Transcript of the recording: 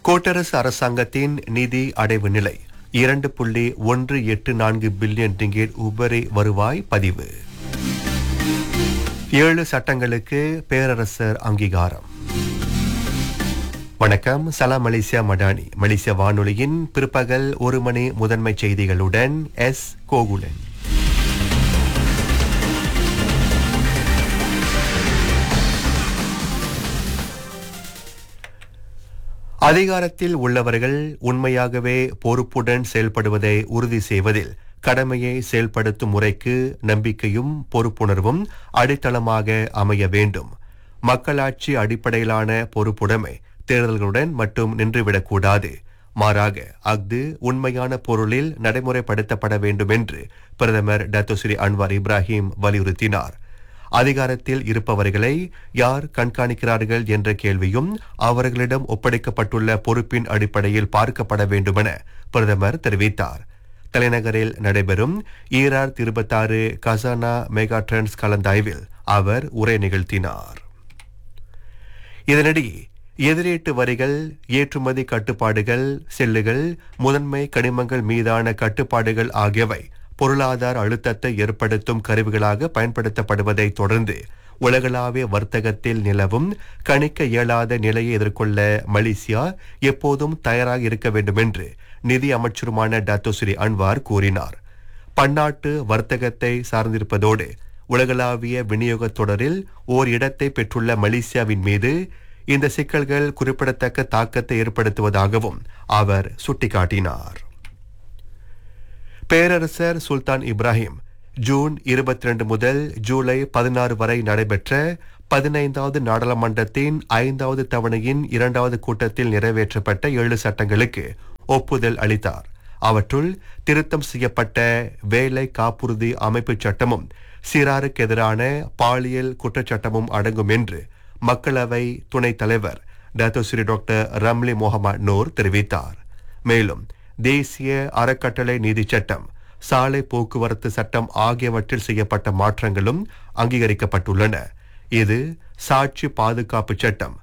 கூட்டரசு அரசாங்கத்தின் நிதி அடைவு நிலை இரண்டு புள்ளி ஒன்று எட்டு நான்கு பில்லியன் ரிங்கேட் உபரி வருவாய் பதிவு ஏழு சட்டங்களுக்கு பேரரசர் அங்கீகாரம் வணக்கம் சலாம் மலேசியா மடானி மலேசிய வானொலியின் பிற்பகல் ஒரு மணி முதன்மை செய்திகளுடன் எஸ் கோகுலன் அதிகாரத்தில் உள்ளவர்கள் உண்மையாகவே பொறுப்புடன் செயல்படுவதை உறுதி செய்வதில் கடமையை செயல்படுத்தும் முறைக்கு நம்பிக்கையும் பொறுப்புணர்வும் அடித்தளமாக அமைய வேண்டும் மக்களாட்சி அடிப்படையிலான பொறுப்புடைமை தேர்தல்களுடன் மட்டும் நின்றுவிடக்கூடாது மாறாக அஃது உண்மையான பொருளில் நடைமுறைப்படுத்தப்பட வேண்டும் என்று பிரதமர் டத்தோஸ்ரீ அன்வார் இப்ராஹிம் வலியுறுத்தினார் அதிகாரத்தில் இருப்பவர்களை யார் கண்காணிக்கிறார்கள் என்ற கேள்வியும் அவர்களிடம் ஒப்படைக்கப்பட்டுள்ள பொறுப்பின் அடிப்படையில் பார்க்கப்பட வேண்டுமென பிரதமர் தெரிவித்தார் தலைநகரில் நடைபெறும் ஈரார் இருபத்தாறு கசானா மெகா ட்ரெண்ட்ஸ் கலந்தாய்வில் அவர் உரை நிகழ்த்தினார் இதனிடையே எதிரீட்டு வரிகள் ஏற்றுமதி கட்டுப்பாடுகள் செல்லுகள் முதன்மை கனிமங்கள் மீதான கட்டுப்பாடுகள் ஆகியவை பொருளாதார அழுத்தத்தை ஏற்படுத்தும் கருவிகளாக பயன்படுத்தப்படுவதை தொடர்ந்து உலகளாவிய வர்த்தகத்தில் நிலவும் கணிக்க இயலாத நிலையை எதிர்கொள்ள மலேசியா எப்போதும் தயாராக இருக்க வேண்டும் என்று நிதி அமைச்சருமான டாத்தோஸ்ரீ அன்வார் கூறினார் பன்னாட்டு வர்த்தகத்தை சார்ந்திருப்பதோடு உலகளாவிய விநியோகத் தொடரில் ஓர் இடத்தை பெற்றுள்ள மலேசியாவின் மீது இந்த சிக்கல்கள் குறிப்பிடத்தக்க தாக்கத்தை ஏற்படுத்துவதாகவும் அவர் சுட்டிக்காட்டினார் பேரரசர் சுல்தான் இப்ராஹிம் ஜூன் இருபத்தி ரெண்டு முதல் ஜூலை பதினாறு வரை நடைபெற்ற பதினைந்தாவது நாடாளுமன்றத்தின் ஐந்தாவது தவணையின் இரண்டாவது கூட்டத்தில் நிறைவேற்றப்பட்ட ஏழு சட்டங்களுக்கு ஒப்புதல் அளித்தார் அவற்றுள் திருத்தம் செய்யப்பட்ட வேலை காப்புறுதி அமைப்புச் சட்டமும் சிறாருக்கு எதிரான பாலியல் குற்றச்சட்டமும் அடங்கும் என்று மக்களவை துணைத் தலைவர் Dato Sri doctor Ramli Mohamed Nor தெரிவித்தார் மேலும் தேசிய அறக்கட்டளை நீதி சட்டம் சாலை போக்குவரத்து சட்டம் ஆகியவற்றில் செய்யப்பட்ட மாற்றங்களும் அங்கீகரிக்கப்பட்டுள்ளன இது சாட்சி பாதுகாப்பு சட்டம்